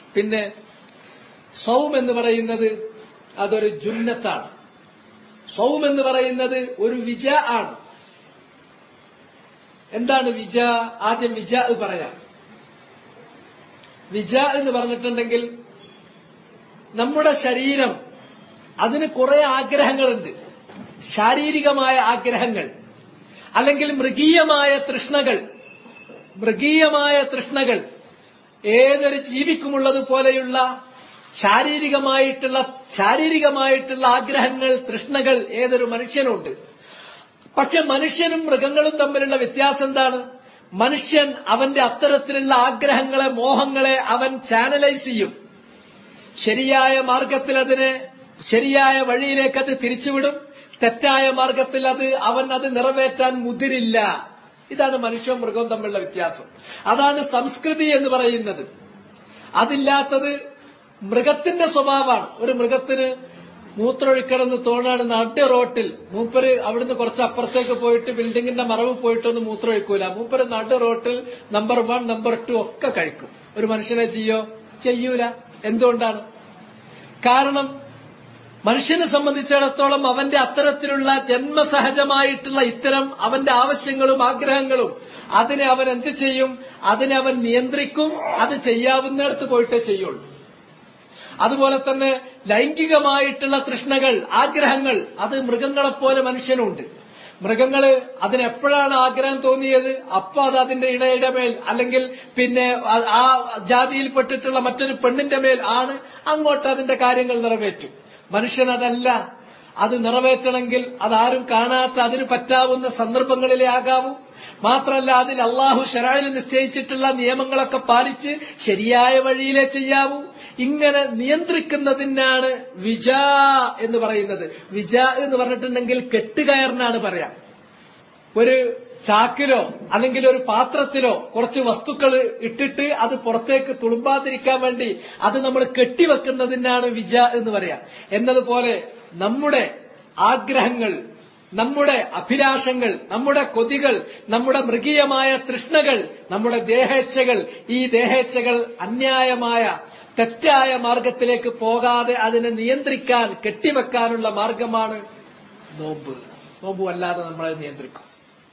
പിന്നെ സൗം എന്ന് പറയുന്നത് അതൊരു ജുന്നത്താണ് സൗം എന്ന് പറയുന്നത് ഒരു വിജ ആണ് എന്താണ് വിജ ആദ്യം വിജ പറയാം വിജ എന്ന് പറഞ്ഞിട്ടുണ്ടെങ്കിൽ നമ്മുടെ ശരീരം അതിന് കുറെ ആഗ്രഹങ്ങളുണ്ട് ശാരീരികമായ ആഗ്രഹങ്ങൾ അല്ലെങ്കിൽ മൃഗീയമായ തൃഷ്ണകൾ മൃഗീയമായ തൃഷ്ണകൾ ഏതൊരു ജീവിക്കുമുള്ളത് പോലെയുള്ള ശാരീരികമായിട്ടുള്ള ശാരീരികമായിട്ടുള്ള ആഗ്രഹങ്ങൾ തൃഷ്ണകൾ ഏതൊരു മനുഷ്യനുണ്ട് പക്ഷെ മനുഷ്യനും മൃഗങ്ങളും തമ്മിലുള്ള വ്യത്യാസം എന്താണ് മനുഷ്യൻ അവന്റെ അത്തരത്തിലുള്ള ആഗ്രഹങ്ങളെ മോഹങ്ങളെ അവൻ ചാനലൈസ് ചെയ്യും ശരിയായ മാർഗത്തിൽ അതിനെ ശരിയായ വഴിയിലേക്ക് അത് തിരിച്ചുവിടും തെറ്റായ മാർഗത്തിൽ അത് അവൻ അത് നിറവേറ്റാൻ മുതിരില്ല ഇതാണ് മനുഷ്യവും മൃഗവും തമ്മിലുള്ള വ്യത്യാസം അതാണ് സംസ്കൃതി എന്ന് പറയുന്നത് അതില്ലാത്തത് മൃഗത്തിന്റെ സ്വഭാവമാണ് ഒരു മൃഗത്തിന് മൂത്രമൊഴിക്കണമെന്ന് തോന്നാണ് നട്ട് റോട്ടിൽ മൂപ്പര് അവിടുന്ന് കുറച്ച് അപ്പുറത്തേക്ക് പോയിട്ട് ബിൽഡിങ്ങിന്റെ മറവ് പോയിട്ടൊന്നും മൂത്രമൊഴിക്കൂല മൂപ്പര് നട് റോട്ടിൽ നമ്പർ വൺ നമ്പർ ടു ഒക്കെ കഴിക്കും ഒരു മനുഷ്യനെ ചെയ്യോ ചെയ്യൂല എന്തുകൊണ്ടാണ് കാരണം മനുഷ്യനെ സംബന്ധിച്ചിടത്തോളം അവന്റെ അത്തരത്തിലുള്ള ജന്മസഹജമായിട്ടുള്ള ഇത്തരം അവന്റെ ആവശ്യങ്ങളും ആഗ്രഹങ്ങളും അതിനെ അവൻ എന്ത് ചെയ്യും അതിനെ അവൻ നിയന്ത്രിക്കും അത് ചെയ്യാവുന്നിടത്ത് പോയിട്ടേ ചെയ്യുള്ളൂ അതുപോലെ തന്നെ ലൈംഗികമായിട്ടുള്ള തൃഷ്ണകൾ ആഗ്രഹങ്ങൾ അത് മൃഗങ്ങളെപ്പോലെ മനുഷ്യനുണ്ട് മൃഗങ്ങള് അതിനെപ്പോഴാണ് ആഗ്രഹം തോന്നിയത് അപ്പൊ അത് അതിന്റെ ഇണയുടെ മേൽ അല്ലെങ്കിൽ പിന്നെ ആ ജാതിയിൽപ്പെട്ടിട്ടുള്ള മറ്റൊരു പെണ്ണിന്റെ മേൽ ആണ് അങ്ങോട്ട് അതിന്റെ കാര്യങ്ങൾ നിറവേറ്റും മനുഷ്യൻ അതല്ല അത് നിറവേറ്റണമെങ്കിൽ അതാരും കാണാത്ത അതിന് പറ്റാവുന്ന സന്ദർഭങ്ങളിലേ ആകാവൂ മാത്രമല്ല അതിൽ അള്ളാഹു ഷറായിൽ നിശ്ചയിച്ചിട്ടുള്ള നിയമങ്ങളൊക്കെ പാലിച്ച് ശരിയായ വഴിയിലേ ചെയ്യാവൂ ഇങ്ങനെ നിയന്ത്രിക്കുന്നതിനാണ് വിജ എന്ന് പറയുന്നത് വിജ എന്ന് പറഞ്ഞിട്ടുണ്ടെങ്കിൽ കെട്ടുകയറിനാണ് പറയാം ഒരു ചാക്കിലോ അല്ലെങ്കിൽ ഒരു പാത്രത്തിലോ കുറച്ച് വസ്തുക്കൾ ഇട്ടിട്ട് അത് പുറത്തേക്ക് തുളുമ്പാതിരിക്കാൻ വേണ്ടി അത് നമ്മൾ കെട്ടിവെക്കുന്നതിനാണ് വിജ എന്ന് പറയാം എന്നതുപോലെ നമ്മുടെ ആഗ്രഹങ്ങൾ നമ്മുടെ അഭിലാഷങ്ങൾ നമ്മുടെ കൊതികൾ നമ്മുടെ മൃഗീയമായ തൃഷ്ണകൾ നമ്മുടെ ദേഹേച്ഛകൾ ഈ ദേഹേച്ഛകൾ അന്യായമായ തെറ്റായ മാർഗത്തിലേക്ക് പോകാതെ അതിനെ നിയന്ത്രിക്കാൻ കെട്ടിവെക്കാനുള്ള മാർഗമാണ് നോമ്പ് നോമ്പ് അല്ലാതെ നമ്മളെ നിയന്ത്രിക്കും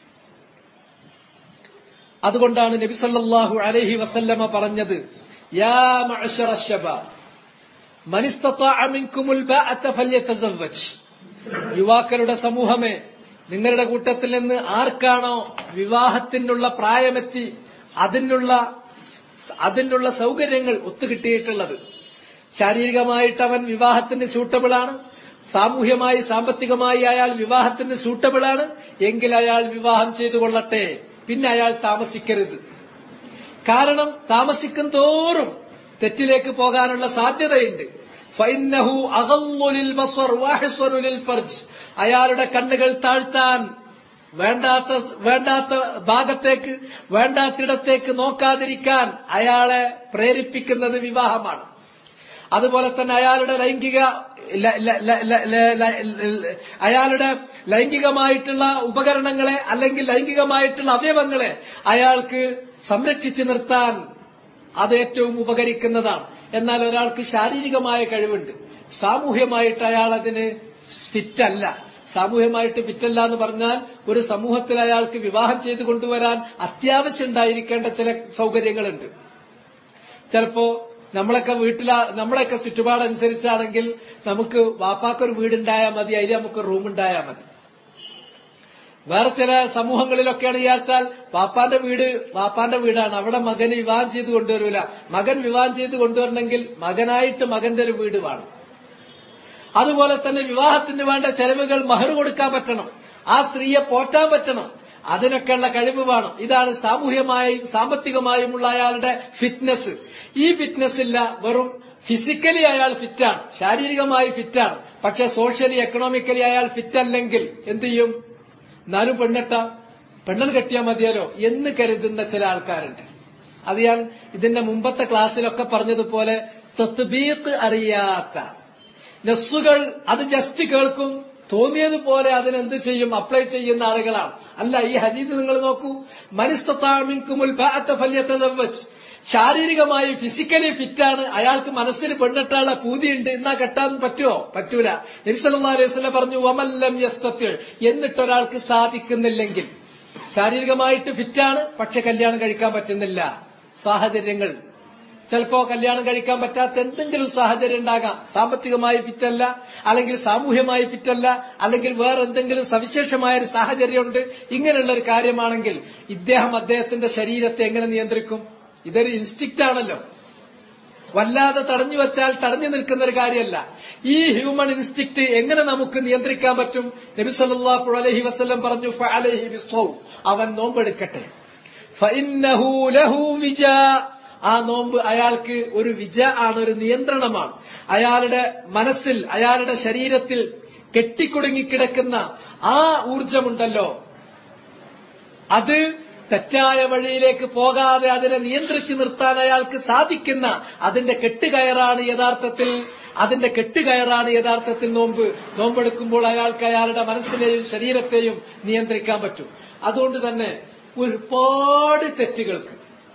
അതുകൊണ്ടാണ് നബിസല്ലാഹു അലഹി വസല്ലമ പറഞ്ഞത് യാ മഅ്ശറ ശബാബ് മൻ ഇസ്തതാഅ മിൻകുമുൽ ബാഅത ഫല്യതസവ്വജ് യുവാക്കളുടെ സമൂഹമേ നിങ്ങളുടെ കൂട്ടത്തിൽ നിന്ന് ആർക്കാണോ വിവാഹത്തിനുള്ള പ്രായമെത്തി അതിനുള്ള അതിനുള്ള സൗകര്യങ്ങൾ ഒത്തുകിട്ടിയിട്ടുള്ളത് ശാരീരികമായിട്ട് അവൻ വിവാഹത്തിന് സൂട്ടബിൾ ആണ് സാമൂഹ്യമായി സാമ്പത്തികമായി അയാൾ വിവാഹത്തിന് സൂട്ടബിൾ ആണ് എങ്കിൽ അയാൾ വിവാഹം ചെയ്തു കൊള്ളട്ടെ പിന്നെ അയാൾ താമസിക്കരുത് കാരണം താമസിക്കും തോറും തെറ്റിലേക്ക് പോകാനുള്ള സാധ്യതയുണ്ട് ഫൈന്നഹു അകല്ലുലിൽ ബസ്വർ വാഹിസ്വനുലിൽ ഫർജ് അയാളുടെ കണ്ണുകൾ താഴ്ത്താൻ വേണ്ടാത്ത വേണ്ടാത്ത ഭാഗത്തേക്ക് വേണ്ടാത്തിടത്തേക്ക് നോക്കാതിരിക്കാൻ അയാളെ പ്രേരിപ്പിക്കുന്നത് വിവാഹമാണ് അതുപോലെ തന്നെ അയാളുടെ ലൈംഗിക അയാളുടെ ലൈംഗികമായിട്ടുള്ള ഉപകരണങ്ങളെ അല്ലെങ്കിൽ ലൈംഗികമായിട്ടുള്ള അവയവങ്ങളെ അയാൾക്ക് സംരക്ഷിച്ചു നിർത്താൻ അത് ഏറ്റവും ഉപകരിക്കുന്നതാണ് എന്നാൽ ഒരാൾക്ക് ശാരീരികമായ കഴിവുണ്ട് സാമൂഹ്യമായിട്ട് അയാൾ അതിന് ഫിറ്റല്ല സാമൂഹ്യമായിട്ട് ഫിറ്റല്ല എന്ന് പറഞ്ഞാൽ ഒരു സമൂഹത്തിൽ അയാൾക്ക് വിവാഹം ചെയ്തു കൊണ്ടുവരാൻ അത്യാവശ്യം ഉണ്ടായിരിക്കേണ്ട ചില സൗകര്യങ്ങളുണ്ട് ചിലപ്പോ നമ്മളൊക്കെ വീട്ടില നമ്മളൊക്കെ ചുറ്റുപാടനുസരിച്ചാണെങ്കിൽ നമുക്ക് വാപ്പാക്കൊരു വീടുണ്ടായാൽ മതി അതിൽ നമുക്ക് റൂം ഉണ്ടായാൽ മതി വേറെ ചില സമൂഹങ്ങളിലൊക്കെയാണ് വിചാരിച്ചാൽ വാപ്പാന്റെ വീട് വാപ്പാന്റെ വീടാണ് അവിടെ മകന് വിവാഹം ചെയ്ത് കൊണ്ടുവരൂല മകൻ വിവാഹം ചെയ്ത് കൊണ്ടുവരണമെങ്കിൽ മകനായിട്ട് മകന്റെ ഒരു വീട് വേണം അതുപോലെ തന്നെ വിവാഹത്തിന് വേണ്ട ചെലവുകൾ മഹർ കൊടുക്കാൻ പറ്റണം ആ സ്ത്രീയെ പോറ്റാൻ പറ്റണം അതിനൊക്കെയുള്ള കഴിവ് വേണം ഇതാണ് സാമൂഹ്യമായും സാമ്പത്തികമായുമുള്ള അയാളുടെ ഫിറ്റ്നസ് ഈ ഫിറ്റ്നസ് ഇല്ല വെറും ഫിസിക്കലി അയാൾ ഫിറ്റാണ് ശാരീരികമായി ഫിറ്റാണ് പക്ഷെ സോഷ്യലി എക്കണോമിക്കലി അയാൾ ഫിറ്റ് അല്ലെങ്കിൽ എന്ത് ചെയ്യും എന്നാലും പെണ്ണെട്ട പെണ്ണൻ കെട്ടിയാൽ മതിയല്ലോ എന്ന് കരുതുന്ന ചില ആൾക്കാരുണ്ട് അത് ഞാൻ ഇതിന്റെ മുമ്പത്തെ ക്ലാസ്സിലൊക്കെ പറഞ്ഞതുപോലെ തത്ബീത്ത് അറിയാത്ത നെസ്സുകൾ അത് ജസ്റ്റ് കേൾക്കും തോന്നിയതുപോലെ അതിനെന്ത് ചെയ്യും അപ്ലൈ ചെയ്യുന്ന ആളുകളാണ് അല്ല ഈ ഹദീദ് നിങ്ങൾ നോക്കൂ മനിസ്തമിൻകുമുൽ ഫല്യത്തവച്ച് ശാരീരികമായി ഫിസിക്കലി ഫിറ്റാണ് അയാൾക്ക് മനസ്സിന് പെണ്ണിട്ടാനുള്ള പൂതിയുണ്ട് എന്നാ കെട്ടാൻ പറ്റുമോ പറ്റൂല നബിസല്ലാ അലൈഹി വസല്ലം പറഞ്ഞു വമല്ലം യസ്തത്തിൽ എന്നിട്ടൊരാൾക്ക് സാധിക്കുന്നില്ലെങ്കിൽ ശാരീരികമായിട്ട് ഫിറ്റാണ് പക്ഷെ കല്യാണം കഴിക്കാൻ പറ്റുന്നില്ല സാഹചര്യങ്ങൾ ചിലപ്പോ കല്യാണം കഴിക്കാൻ പറ്റാത്ത എന്തെങ്കിലും സാഹചര്യം ഉണ്ടാകാം സാമ്പത്തികമായി ഫിറ്റല്ല അല്ലെങ്കിൽ സാമൂഹ്യമായി ഫിറ്റല്ല അല്ലെങ്കിൽ വേറെ എന്തെങ്കിലും സവിശേഷമായ ഒരു സാഹചര്യമുണ്ട് ഇങ്ങനെയുള്ള ഒരു കാര്യമാണെങ്കിൽ ഇദ്ദേഹം അദ്ദേഹത്തിന്റെ ശരീരത്തെ എങ്ങനെ നിയന്ത്രിക്കും ഇതൊരു ഇൻസ്റ്റിക്റ്റ് ആണല്ലോ വല്ലാതെ തടഞ്ഞു വെച്ചാൽ തടഞ്ഞു നിൽക്കുന്ന ഒരു കാര്യമല്ല ഈ ഹ്യൂമൻ ഇൻസ്റ്റിക്ട് എങ്ങനെ നമുക്ക് നിയന്ത്രിക്കാൻ പറ്റും നബി സല്ലല്ലാഹു അലൈഹി വസല്ലം പറഞ്ഞു ഫഅലൈഹി ബിസ്സൗം അവൻ നോമ്പെടുക്കട്ടെ ഫഇന്നഹു ലഹു വിജാ ആ നോമ്പ് അയാൾക്ക് ഒരു വിജ ആണ് ഒരു നിയന്ത്രണമാണ് അയാളുടെ മനസ്സിൽ അയാളുടെ ശരീരത്തിൽ കെട്ടിക്കുടുങ്ങിക്കിടക്കുന്ന ആ ഊർജമുണ്ടല്ലോ അത് തെറ്റായ വഴിയിലേക്ക് പോകാതെ അതിനെ നിയന്ത്രിച്ചു നിർത്താൻ അയാൾക്ക് സാധിക്കുന്ന അതിന്റെ കെട്ടുകയറാണ് യഥാർത്ഥത്തിൽ അതിന്റെ കെട്ടുകയറാണ് യഥാർത്ഥത്തിൽ നോമ്പ് നോമ്പെടുക്കുമ്പോൾ അയാൾക്ക് അയാളുടെ മനസ്സിലെയും ശരീരത്തെയും നിയന്ത്രിക്കാൻ പറ്റും അതുകൊണ്ട് തന്നെ ഒരുപാട് തെറ്റുകൾക്ക്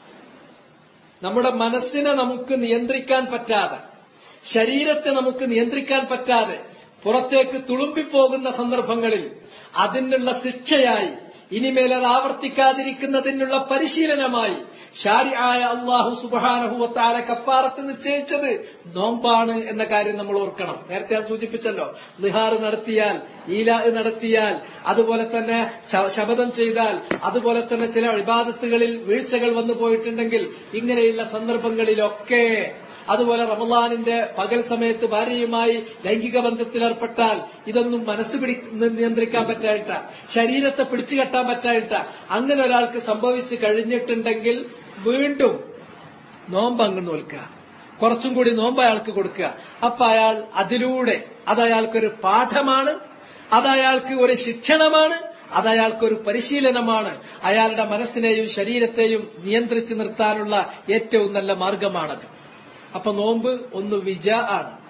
നമ്മുടെ മനസ്സിനെ നമുക്ക് നിയന്ത്രിക്കാൻ പറ്റാതെ ശരീരത്തെ നമുക്ക് നിയന്ത്രിക്കാൻ പറ്റാതെ പുറത്തേക്ക് തുളുമ്പിപ്പോകുന്ന സന്ദർഭങ്ങളിൽ അതിനുള്ള ശിക്ഷയായി ഇനിമേൽ അത് ആവർത്തിക്കാതിരിക്കുന്നതിനുള്ള പരിശീലനമായി ഷാരിയായ അള്ളാഹു സുബാനഹുവത്താല കപ്പാറത്ത് നിശ്ചയിച്ചത് നോമ്പാണ് എന്ന കാര്യം നമ്മൾ ഓർക്കണം നേരത്തെ ഞാൻ സൂചിപ്പിച്ചല്ലോ ലിഹാർ നടത്തിയാൽ ഈല നടത്തിയാൽ അതുപോലെ തന്നെ ശപഥം ചെയ്താൽ അതുപോലെ തന്നെ ചില വിവാദത്തുകളിൽ വീഴ്ചകൾ വന്നു പോയിട്ടുണ്ടെങ്കിൽ ഇങ്ങനെയുള്ള സന്ദർഭങ്ങളിലൊക്കെ അതുപോലെ റമലാനിന്റെ പകൽ സമയത്ത് ഭാര്യയുമായി ലൈംഗിക ബന്ധത്തിലേർപ്പെട്ടാൽ ഇതൊന്നും മനസ്സ് പിടി നിയന്ത്രിക്കാൻ പറ്റായിട്ട ശരീരത്തെ പിടിച്ചു കെട്ടാൻ പറ്റായിട്ട അങ്ങനെ ഒരാൾക്ക് സംഭവിച്ചു കഴിഞ്ഞിട്ടുണ്ടെങ്കിൽ വീണ്ടും നോമ്പ് അങ്ങ് നോൽക്കുക കുറച്ചും കൂടി നോമ്പ് അയാൾക്ക് കൊടുക്കുക അപ്പൊ അയാൾ അതിലൂടെ അത് അയാൾക്കൊരു പാഠമാണ് അത് അയാൾക്ക് ഒരു ശിക്ഷണമാണ് അത് അയാൾക്കൊരു പരിശീലനമാണ് അയാളുടെ മനസ്സിനെയും ശരീരത്തെയും നിയന്ത്രിച്ചു നിർത്താനുള്ള ഏറ്റവും നല്ല മാർഗമാണത് അപ്പൊ നോമ്പ് ഒന്ന് വിജ ആണ്